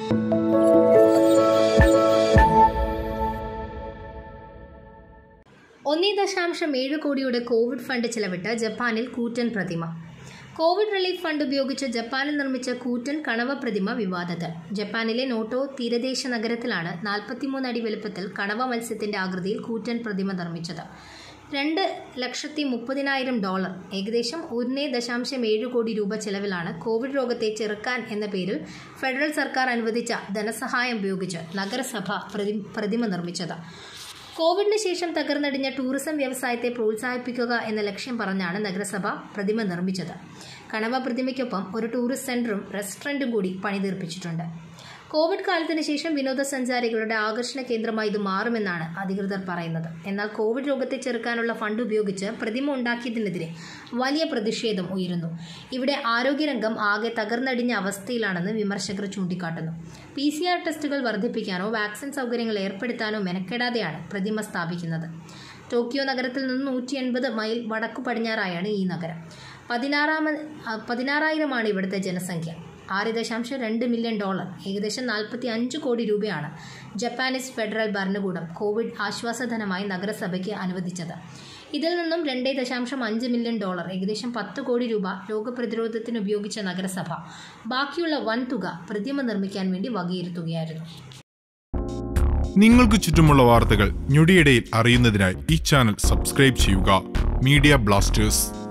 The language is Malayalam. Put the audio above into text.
ഒന്നേ ദശാംശം ഏഴ് കോടിയുടെ കോവിഡ് ഫണ്ട് ചെലവിട്ട് ജപ്പാനിൽ കൂറ്റൻ പ്രതിമ കോവിഡ് റിലീഫ് ഫണ്ട് ഉപയോഗിച്ച് ജപ്പാനിൽ നിർമ്മിച്ച കൂറ്റൻ കണവ പ്രതിമ വിവാദത്തിൽ ജപ്പാനിലെ നോട്ടോ തീരദേശ നഗരത്തിലാണ് നാൽപ്പത്തിമൂന്ന് അടി വലുപ്പത്തിൽ കണവ മത്സ്യത്തിന്റെ ആകൃതിയിൽ കൂറ്റൻ പ്രതിമ നിർമ്മിച്ചത് രണ്ട് ലക്ഷത്തി മുപ്പതിനായിരം ഡോളർ ഏകദേശം ഒന്നേ ദശാംശം ഏഴ് കോടി രൂപ ചെലവിലാണ് കോവിഡ് രോഗത്തെ ചെറുക്കാൻ എന്ന പേരിൽ ഫെഡറൽ സർക്കാർ അനുവദിച്ച ധനസഹായം ഉപയോഗിച്ച് നഗരസഭ പ്രതി പ്രതിമ നിർമ്മിച്ചത് കോവിഡിന് ശേഷം തകർന്നടിഞ്ഞ ടൂറിസം വ്യവസായത്തെ പ്രോത്സാഹിപ്പിക്കുക എന്ന ലക്ഷ്യം പറഞ്ഞാണ് നഗരസഭ പ്രതിമ നിർമ്മിച്ചത് കണവ പ്രതിമയ്ക്കൊപ്പം ഒരു ടൂറിസ്റ്റ് സെന്ററും റെസ്റ്റോറന്റും കൂടി പണിതീർപ്പിച്ചിട്ടുണ്ട് കോവിഡ് കാലത്തിന് ശേഷം വിനോദസഞ്ചാരികളുടെ ആകർഷണ കേന്ദ്രമായി ഇത് മാറുമെന്നാണ് അധികൃതർ പറയുന്നത് എന്നാൽ കോവിഡ് രോഗത്തെ ചെറുക്കാനുള്ള ഫണ്ട് ഉപയോഗിച്ച് പ്രതിമ ഉണ്ടാക്കിയതിനെതിരെ വലിയ പ്രതിഷേധം ഉയരുന്നു ഇവിടെ ആരോഗ്യരംഗം ആകെ തകർന്നടിഞ്ഞ അവസ്ഥയിലാണെന്ന് വിമർശകർ ചൂണ്ടിക്കാട്ടുന്നു പി സി ആർ ടെസ്റ്റുകൾ വർദ്ധിപ്പിക്കാനോ വാക്സിൻ സൗകര്യങ്ങൾ ഏർപ്പെടുത്താനോ മെനക്കെടാതെയാണ് പ്രതിമ സ്ഥാപിക്കുന്നത് ടോക്കിയോ നഗരത്തിൽ നിന്ന് നൂറ്റി എൺപത് മൈൽ വടക്കു പടിഞ്ഞാറായാണ് ഈ നഗരം പതിനാറാമ പതിനാറായിരമാണ് ഇവിടുത്തെ ജനസംഖ്യ ആറ് ദശാംശം രണ്ട് മില്യൺ ഡോളർ ഏകദേശം നാൽപ്പത്തി അഞ്ച് കോടി രൂപയാണ് ജപ്പാനീസ് ഫെഡറൽ ഭരണകൂടം കോവിഡ് ആശ്വാസധനമായി നഗരസഭയ്ക്ക് അനുവദിച്ചത് ഇതിൽ നിന്നും രണ്ടേ ദശാംശം അഞ്ച് മില്യൺ ഡോളർ ഏകദേശം പത്ത് കോടി രൂപ രോഗപ്രതിരോധത്തിന് ഉപയോഗിച്ച നഗരസഭ ബാക്കിയുള്ള വൻ തുക പ്രതിമ നിർമ്മിക്കാൻ വേണ്ടി വകയിരുത്തുകയായിരുന്നു നിങ്ങൾക്ക് ചുറ്റുമുള്ള വാർത്തകൾ ഞൊടിയിടയിൽ അറിയുന്നതിനായി ഈ ചാനൽ സബ്സ്ക്രൈബ് ചെയ്യുക മീഡിയ ബ്ലാസ്റ്റേഴ്സ്